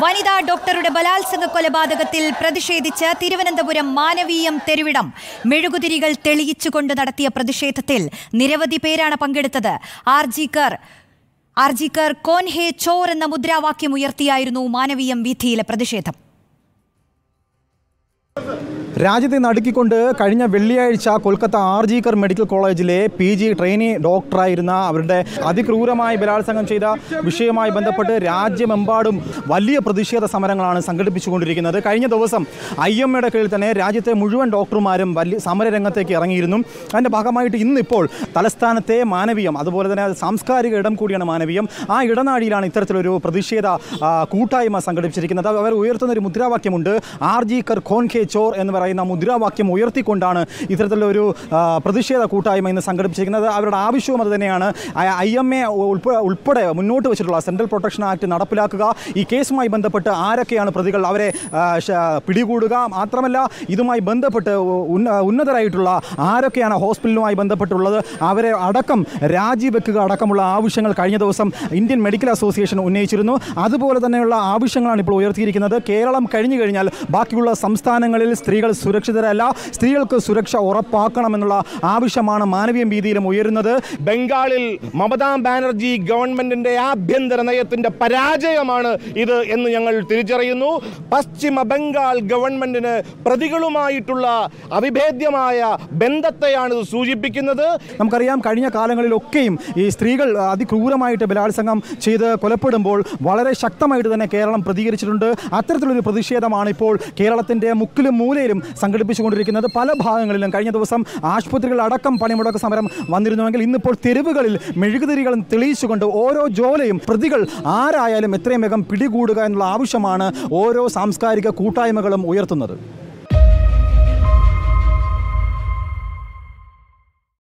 വനിതാ ഡോക്ടറുടെ ബലാത്സംഗ കൊലപാതകത്തിൽ പ്രതിഷേധിച്ച് തിരുവനന്തപുരം മാനവീയം തെരുവിടം മെഴുകുതിരികൾ തെളിയിച്ചുകൊണ്ട് നടത്തിയ പ്രതിഷേധത്തിൽ നിരവധി പേരാണ് പങ്കെടുത്തത് ആർജിക്കർ ആർജിക്കർ കോൻ ഹേ ചോർ എന്ന മുദ്രാവാക്യം ഉയർത്തിയായിരുന്നു മാനവീയം വീഥിയിലെ പ്രതിഷേധം രാജ്യത്തെ നടുക്കിക്കൊണ്ട് കഴിഞ്ഞ വെള്ളിയാഴ്ച കൊൽക്കത്ത ആർജിക്കർ മെഡിക്കൽ കോളേജിലെ പി ജി ട്രെയിനി ഡോക്ടറായിരുന്ന അവരുടെ അതിക്രൂരമായ ബലാത്സംഗം ചെയ്ത വിഷയവുമായി ബന്ധപ്പെട്ട് രാജ്യമെമ്പാടും വലിയ പ്രതിഷേധ സമരങ്ങളാണ് സംഘടിപ്പിച്ചുകൊണ്ടിരിക്കുന്നത് കഴിഞ്ഞ ദിവസം ഐ എം എയുടെ കീഴിൽ തന്നെ രാജ്യത്തെ മുഴുവൻ ഡോക്ടർമാരും വലിയ സമരരംഗത്തേക്ക് ഇറങ്ങിയിരുന്നു അതിൻ്റെ ഭാഗമായിട്ട് ഇന്നിപ്പോൾ തലസ്ഥാനത്തെ മാനവീയം അതുപോലെ തന്നെ അത് സാംസ്കാരിക ഇടം കൂടിയാണ് മാനവീയം ആ ഇടനാഴിയിലാണ് ഇത്തരത്തിലൊരു പ്രതിഷേധ ആ, കൂട്ടായ്മ സംഘടിപ്പിച്ചിരിക്കുന്നത് അവർ ഉയർത്തുന്ന ഒരു മുദ്രാവാക്യമുണ്ട് ആർ ജി കർ ഖോൻ ഖേ ചോർ എന്ന് പറയുന്ന മുദ്രാവാക്യം ഉയർത്തിക്കൊണ്ടാണ് ഇത്തരത്തിലൊരു ആ, പ്രതിഷേധ കൂട്ടായ്മ ഇന്ന് സംഘടിപ്പിച്ചിരിക്കുന്നത് അവരുടെ ആവശ്യവും അത് തന്നെയാണ് ഐ എം എ ഉൾപ്പെടെ മുന്നോട്ട് വെച്ചിട്ടുള്ള സെൻട്രൽ പ്രൊട്ടക്ഷൻ ആക്ട് നടപ്പിലാക്കുക ഈ കേസുമായി ബന്ധപ്പെട്ട് ആരൊക്കെയാണ് പ്രതികൾ അവരെ ആ, ശ- പിടികൂടുക മാത്രമല്ല ഇതുമായി ബന്ധപ്പെട്ട് ഉന്ന- ഉന്നതരായിട്ടുള്ള ആരൊക്കെയാണ് ഹോസ്പിറ്റലുമായി ബന്ധപ്പെട്ടുള്ളത് അവരെ അടക്കം രാജിവെക്കുക അടക്കമുള്ള ആവശ്യങ്ങൾ കഴിഞ്ഞ ദിവസം ഇന്ത്യൻ മെഡിക്കൽ അസോസിയേഷൻ ഉന്നയിച്ചിരുന്നു അതുപോലെ തന്നെയുള്ള ആവശ്യങ്ങളാണ് ഇപ്പോൾ ഉയർത്തിയിരിക്കുന്നത് കേരളം കഴിഞ്ഞു കഴിഞ്ഞാൽ ബാക്കിയുള്ള സംസ്ഥാനങ്ങളിൽ സ്ത്രീകൾ സുരക്ഷിതരല്ല സ്ത്രീകൾക്ക് സുരക്ഷ ഉറപ്പാക്കണമെന്നുള്ള ആവശ്യമാണ് മാനവീയം വീതിയിലും ഉയരുന്നത് ബംഗാളിൽ മമതാ ബാനർജി ഗവൺമെന്റിന്റെ ആഭ്യന്തര നയത്തിന്റെ പരാജയമാണ് ഇത് എന്ന് ഞങ്ങൾ തിരിച്ചറിയുന്നു പശ്ചിമ ബംഗാൾ ഗവൺമെന്റിന് പ്രതികളുമായിട്ടുള്ള അവിഭേദ്യമായ ബന്ധത്തെയാണ് ഇത് സൂചിപ്പിക്കുന്നത് നമുക്കറിയാം കഴിഞ്ഞ കാലങ്ങളിലൊക്കെയും ഈ സ്ത്രീകൾ അതിക്രൂരമായിട്ട് ബലാത്സംഗം ചെയ്ത് കൊലപ്പെടുമ്പോൾ വളരെ ശക്തമായിട്ട് തന്നെ കേരളം പ്രതികരിച്ചിട്ടുണ്ട് അത്തരത്തിലൊരു പ്രതിഷേധമാണ് ഇപ്പോൾ കേരളത്തിൻ്റെ മുക്കിലും മൂലയിലും സംഘടിപ്പിച്ചുകൊണ്ടിരിക്കുന്നത് പല ഭാഗങ്ങളിലും കഴിഞ്ഞ ദിവസം ആശുപത്രികൾ അടക്കം പണിമുടക്ക് സമരം വന്നിരുന്നുവെങ്കിൽ ഇന്നിപ്പോൾ തെരുവുകളിൽ മെഴുകുതിരികളും തെളിയിച്ചുകൊണ്ട് ഓരോ ജോലയും പ്രതികൾ ആരായാലും എത്രയും വേഗം പിടികൂടുക എന്നുള്ള ആവശ്യമാണ് ഓരോ സാംസ്കാരിക കൂട്ടായ്മകളും ഉയർത്തുന്നത്